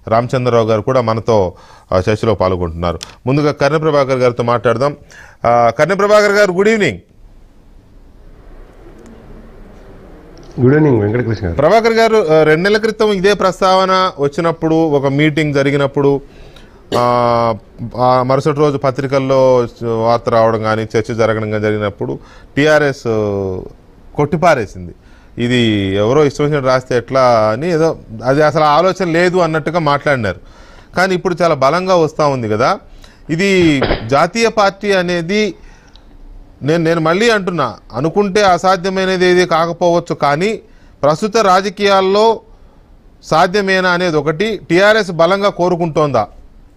రామచంద్రరావు గారు కూడా మనతో ఆ, చర్చలో పాల్గొంటున్నారు ముందుగా కర్ణ ప్రభాకర్ గారితో మాట్లాడదాం ఆ, Karna Prabhakar garu good evening good evening Venkatakrishna garu Prabhakar గారు ఆ, రెండు నెలల క్రితం ఇదే ప్రస్తావన వచ్చినప్పుడు ఒక మీటింగ్ జరిగినప్పుడు ఆ, ఆ మరుసటి రోజు పత్రికల్లో వార్త రావడం కానీ చర్చ జరగడం కానీ జరిగినప్పుడు టీఆర్ఎస్ కొట్టిపారేసింది ఇది ఎవరో ఇష్టం వచ్చినట్టు రాస్తే ఎట్లా అని ఏదో అది అసలు ఆలోచన లేదు అన్నట్టుగా మాట్లాడినారు కానీ ఇప్పుడు చాలా బలంగా వస్తూ ఉంది కదా ఇది జాతీయ పార్టీ అనేది నేను నేను మళ్ళీ అంటున్నా అనుకుంటే అసాధ్యమైనది ఏది కాకపోవచ్చు కానీ ప్రస్తుత రాజకీయాల్లో సాధ్యమేనా అనేది ఒకటి టీఆర్ఎస్ బలంగా కోరుకుంటోందా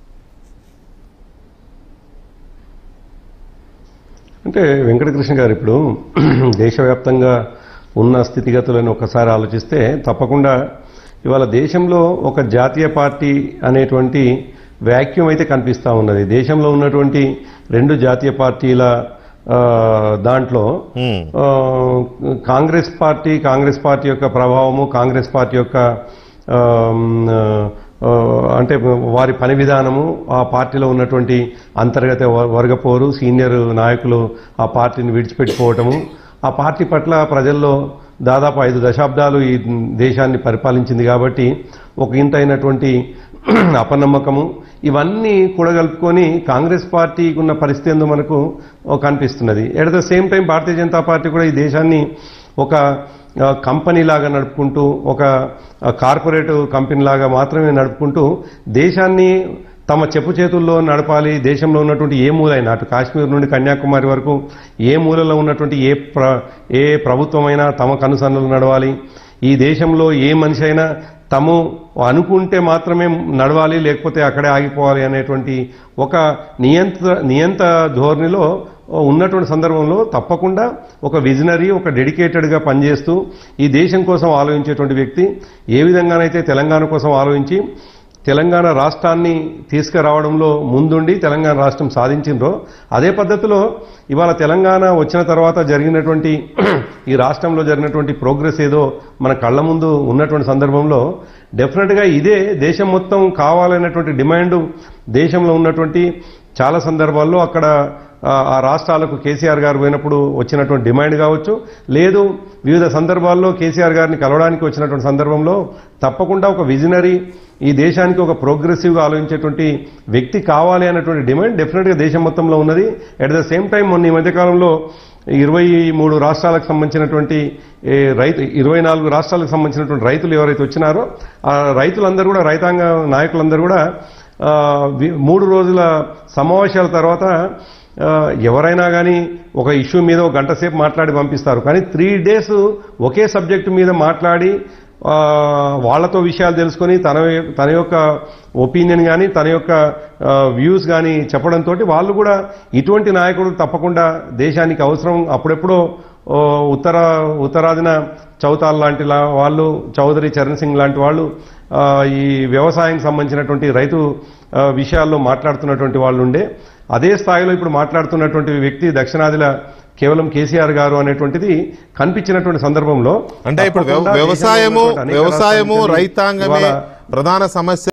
అంటే వెంకటకృష్ణ గారు ఇప్పుడు దేశవ్యాప్తంగా ఉన్న స్థితిగతులను ఒకసారి ఆలోచిస్తే తప్పకుండా ఇవాళ దేశంలో ఒక జాతీయ పార్టీ అనేటువంటి వ్యాక్యూమ్ అయితే కనిపిస్తూ ఉన్నది దేశంలో ఉన్నటువంటి రెండు జాతీయ పార్టీల ఆ, దాంట్లో హ్మ్. ఆ, కాంగ్రెస్ పార్టీ కాంగ్రెస్ పార్టీ యొక్క ప్రభావము కాంగ్రెస్ పార్టీ యొక్క ఆమ్, ఆ, అంటే వారి పని విధానము ఆ పార్టీలో ఉన్నటువంటి అంతర్గత వ- వర్గపోరు సీనియర్ నాయకులు ఆ పార్టీని విడిచిపెట్టిపోవటము ఆ పార్టీ పట్ల ప్రజల్లో దాదాపు ఐదు దశాబ్దాలు ఈ దేశాన్ని పరిపాలించింది కాబట్టి ఒక ఇంత అయినటువంటి అపనమ్మకము ఇవన్నీ కూడగలుపుకొని కాంగ్రెస్ పార్టీకి ఉన్న పరిస్థితి ఏందో మనకు ఓ కనిపిస్తున్నది at the same time Bharatiya Janata Party కూడా ఈ దేశాన్ని ఒక ఆ, కంపెనీ లాగా నడుపుకుంటూ ఒక ఆ, కార్పొరేట్ కంపెనీ లాగా మాత్రమే నడుపుకుంటూ దేశాన్ని తమ చెప్పు చేతుల్లో నడపాలి దేశంలో ఉన్నటువంటి ఏ మూలైనా అటు కాశ్మీర్ నుండి కన్యాకుమారి వరకు ఏ మూలలో ఉన్నటువంటి ఏ ప్ర ఏ ప్రభుత్వమైనా తమ కనుసన్నలు నడవాలి ఈ దేశంలో ఏ మనిషి అయినా తాము అనుకుంటే మాత్రమే నడవాలి లేకపోతే అక్కడే ఆగిపోవాలి అనేటువంటి ఒక నియంత్ర నియంత ధోరణిలో ఉన్నటువంటి సందర్భంలో తప్పకుండా ఒక విజనరీ ఒక డెడికేటెడ్గా పనిచేస్తూ ఈ దేశం కోసం ఆలోచించేటువంటి వ్యక్తి ఏ విధంగానైతే తెలంగాణ కోసం ఆలోచించి తెలంగాణ రాష్ట్రాన్ని తీసుకురావడంలో ముందుండి తెలంగాణ రాష్ట్రం సాధించిండ్రో అదే పద్ధతిలో ఇవాళ తెలంగాణ వచ్చిన తర్వాత జరిగినటువంటి ఈ రాష్ట్రంలో జరిగినటువంటి ప్రోగ్రెస్ ఏదో మన కళ్ళ ముందు ఉన్నటువంటి సందర్భంలో డెఫినెట్గా ఇదే దేశం మొత్తం కావాలనేటువంటి డిమాండ్ దేశంలో ఉన్నటువంటి చాలా సందర్భాల్లో అక్కడ ఆ, ఆ రాష్ట్రాలకు కేసీఆర్ గారు పోయినప్పుడు వచ్చినటువంటి డిమాండ్ కావచ్చు లేదు వివిధ సందర్భాల్లో కేసీఆర్ గారిని కలవడానికి వచ్చినటువంటి సందర్భంలో తప్పకుండా ఒక విజనరీ ఈ దేశానికి ఒక ప్రోగ్రెసివ్గా ఆలోచించేటువంటి వ్యక్తి కావాలి అన్నటువంటి డిమాండ్ డెఫినెట్గా దేశం మొత్తంలో ఉన్నది అట్ ద సేమ్ టైం మొన్న ఈ మధ్యకాలంలో ఇరవై మూడు రాష్ట్రాలకు సంబంధించినటువంటి ఏ, రైతు ఇరవై నాలుగు రాష్ట్రాలకు సంబంధించినటువంటి రైతులు ఎవరైతే వచ్చినారో ఆ రైతులందరూ కూడా రైతాంగ నాయకులందరూ కూడా ఆ, వి- మూడు రోజుల సమావేశాల తర్వాత ఆ, ఎవరైనా కానీ ఒక ఇష్యూ మీద ఒక గంట సేపు మాట్లాడి పంపిస్తారు కానీ త్రీ డేస్ ఒకే సబ్జెక్టు మీద మాట్లాడి ఆ, వాళ్ళతో విషయాలు తెలుసుకొని తన తన యొక్క ఒపీనియన్ కానీ తన యొక్క వ్యూస్ కానీ చెప్పడంతో వాళ్ళు కూడా ఇటువంటి నాయకుడు తప్పకుండా దేశానికి అవసరం అప్పుడెప్పుడో ఓ, ఉత్తర ఉత్తరాదిన చౌతాల్ లాంటి లా- వాళ్ళు చౌదరి చరణ్ సింగ్ లాంటి వాళ్ళు ఆ, ఈ వ్యవసాయానికి సంబంధించినటువంటి రైతు ఆ, విషయాల్లో మాట్లాడుతున్నటువంటి వాళ్ళు ఉండే అదే స్థాయిలో ఇప్పుడు మాట్లాడుతున్నటువంటి వ్యక్తి దక్షిణాదిల కేవలం కేసీఆర్ గారు అనేటువంటిది కనిపించినటువంటి సందర్భంలో అంటే ఇప్పుడు వ్యవ- తప్పకుండా దేశంలో వ్యవసాయము ఉన్నటువంటి అనేక వ్యవసాయము రాష్ట్రాల నుంచి రైతాంగమే ఇవాళ ప్రధాన సమస్య